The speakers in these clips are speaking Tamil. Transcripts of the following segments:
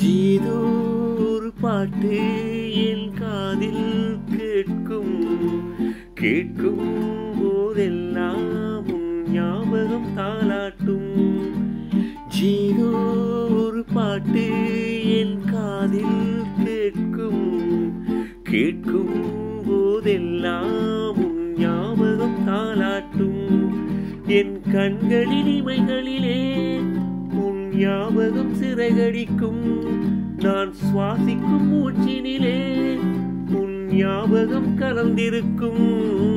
ஏதோ ஒரு பாட்டு என் காதில் கேட்கும் கேட்கும் போதெல்லாம் உன் ஞாபகம் தாளாட்டும் ஏதோ ஒரு பாட்டு என் காதில் கேட்கும் கேட்கும் போதெல்லாம் உன் ஞாபகம் தாளாட்டும் என் கண்களின் இமைகளிலே உன் ஞாபகம் சிறகடிக்கும் நான் சுவாசிக்கும் மூச்சினிலே உன் ஞாபகம் கலந்திருக்கும்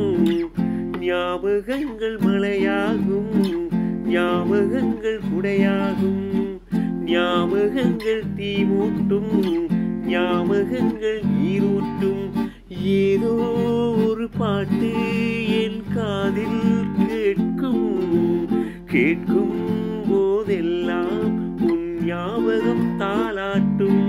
ஞாபகங்கள் மழையாகும் ஞாபகங்கள் குடையாகும் ஞாபகங்கள் தீமூட்டும் ஞாபகங்கள் ஈரூட்டும் ஏதோ ஒரு பாட்டு என் காதில் கேட்கும் கேட்கும் போதெல்லாம் உன் ஞாபகம் தாளாட்டும்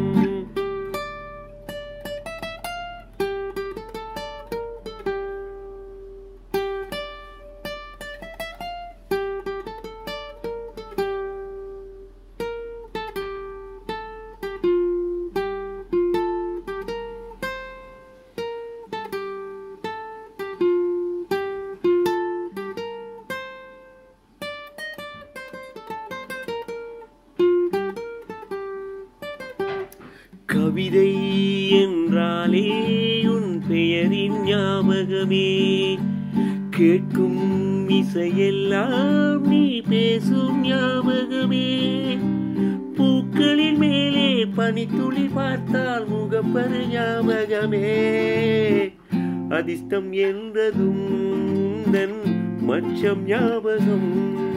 கவிதை என்றாலே உன் பெயரின் ஞாபகமே கேட்கும் இசையெல்லாம் நீ பேசும் ஞாபகமே பூக்களின் மேலே பனித்துளி பார்த்தால் முகப்பரு ஞாபகமே அதிர்ஷ்டம் என்றதும் உந்தன் மச்சம் ஞாபகம்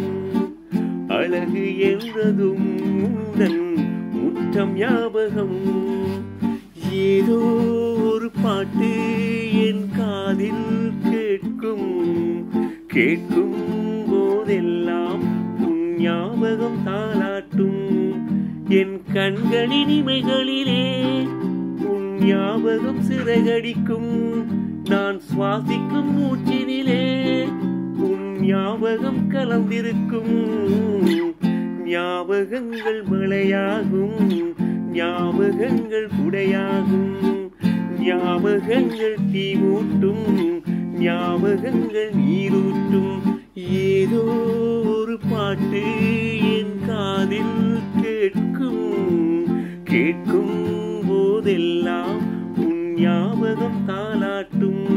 அழகு என்றதும் உந்தன் முற்றம் ஞாபகம் ஏதோ ஒரு பாட்டு என் காதில் கேட்கும் கேட்கும் போதெல்லாம் உன் ஞாபகம் தாளாட்டும் என் கண்களின் இமைகளிலே உன் ஞாபகம் சிறகடிக்கும் நான் சுவாசிக்கும் மூச்சினிலே உன் ஞாபகம் கலந்திருக்கும் ஞாபகங்கள் மழையாகும் ஞாபகங்கள் குடையாகும் ஞாபகங்கள் தீமூட்டும் ஞாபகங்கள் நீரூட்டும் ஏதோ ஒரு பாட்டு என் காதில் கேட்கும் கேட்கும் போதெல்லாம் உன் ஞாபகம் தாளாட்டும்